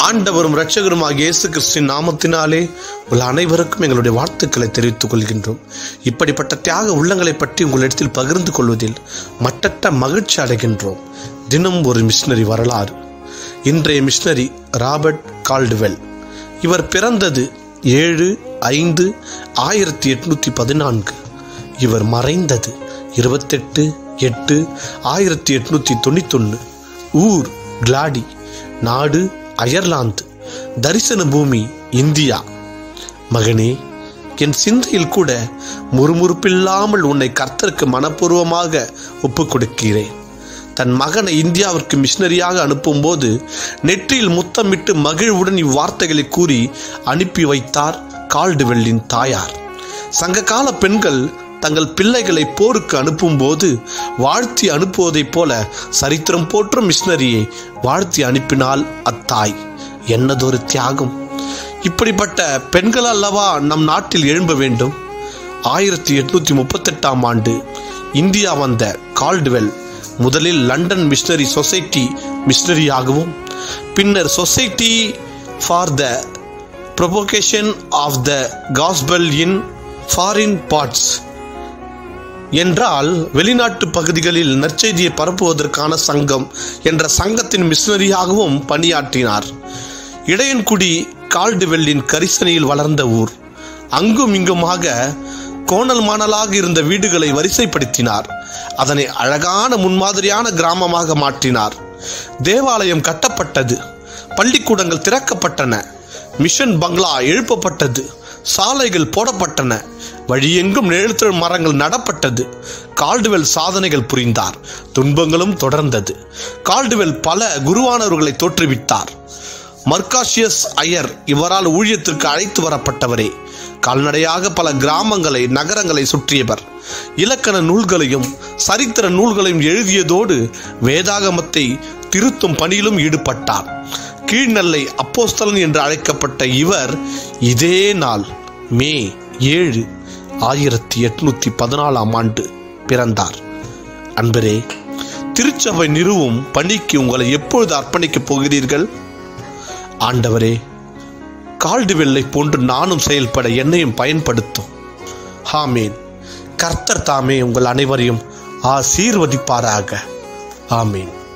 ஆண்டவரும் இரட்சகருமாகிய இயேசு கிறிஸ்துவின் நாமத்தினாலே உங்கள் அனைவருக்கும் எங்களுடைய வாழ்த்துக்களை தெரிவித்துக் கொள்கின்றோம் இப்படிப்பட்ட தியாக உள்ளங்களை பற்றி உங்களிடத்தில் பகிர்ந்து கொள்வதில் மட்டற்ற மகிழ்ச்சி அடைகின்றோம் தினம் ஒரு மிஷினரி வரலாறு இன்றைய மிஷினரி ராபர்ட் கால்டுவெல் இவர் பிறந்தது ஏழு ஐந்து ஆயிரத்தி எட்நூத்தி பதினான்கு இவர் மறைந்தது இருபத்தெட்டு எட்டு ஆயிரத்தி எட்நூத்தி தொண்ணூத்தொன்னு ஊர் கிளாடி நாடு அயர்லாந்து தரிசன பூமி இந்தியா மகனே என் சிந்தையில் கூட முறுமுறுப்பில்லாமல் உன்னை கர்த்தருக்கு மனப்பூர்வமாக ஒப்புக் கொடுக்கிறேன் தன் மகனை இந்தியாவிற்கு மிஷினரியாக அனுப்பும்போது நெற்றியில் முத்தமிட்டு மகிழ்வுடன் இவ்வார்த்தைகளை கூறி அனுப்பி வைத்தார் கால்டுவெல்லின் தாயார் சங்ககால பெண்கள் தங்கள் பிள்ளைகளை போருக்கு அனுப்பும்போது வாழ்த்தி அனுப்புவதைப் போல சரித்திரம் போற்றும் மிஷினரியை வாழ்த்தி அனுப்பினால் அத்தாய் என்னதொரு தியாகம் இப்படிப்பட்ட பெண்கள் அல்லவா நம் நாட்டில் எழும்ப வேண்டும் ஆயிரத்தி எட்நூத்தி முப்பத்தெட்டாம் ஆண்டு இந்தியா வந்த கால்டுவெல் முதலில் லண்டன் மிஷனரி சொசைட்டி மிஷனரியாகவும் பின்னர் society for the propagation of the gospel in foreign parts என்றால் வெளிநாட்டு பகுதிகளில் நற்செய்தியை பரப்புவதற்கான சங்கம் என்ற சங்கத்தின் மிஷனரியாகவும் பணியாற்றினார் இடையன்குடி கால்டுவெல்லின் கரிசனையில் வளர்ந்த ஊர் அங்கும் இங்குமாக கோணல் மாணலாக இருந்த வீடுகளை வரிசைப்படுத்தினார் அதனை அழகான முன்மாதிரியான கிராமமாக மாற்றினார் தேவாலயம் கட்டப்பட்டது பள்ளிக்கூடங்கள் திறக்கப்பட்டன மிஷன் பங்களா எழுப்பப்பட்டது சாலைகள் போடப்பட்டன வழியெங்கும் நிழல்தரு மரங்கள் நடப்பட்டது கால்டுவெல் சாதனைகள் புரிந்தார் துன்பங்களும் தொடர்ந்தது கால்டுவெல் பல குருவானவர்களை தோற்றுவித்தார் மர்காஷியஸ் ஐயர் இவரால் ஊழியத்திற்கு அழைத்து வரப்பட்டவரே கால்நடையாக பல கிராமங்களை நகரங்களை சுற்றியவர் இலக்கண நூல்களையும் சரித்திர நூல்களையும் எழுதியதோடு வேதாகமத்தை திருத்தும் பணியிலும் ஈடுபட்டார் கீழ்நெல்லை அப்போஸ்தலன் என்று அழைக்கப்பட்ட இவர் இதே நாள் மே ஏழு ஆயிரத்தி எட்நூத்தி பதினாலாம் ஆண்டு பிறந்தார் அன்பரே திருச்சபை நிறுவும் பணிக்கு உங்களை எப்பொழுது அர்ப்பணிக்கப் போகிறீர்கள் ஆண்டவரே கால்டுவெல்லை போன்று நானும் செயல்பட என்னையும் பயன்படுத்தும் ஆமேன் கர்த்தர் தாமே உங்கள் அனைவரையும் ஆசீர்வதிப்பாராக ஆமேன்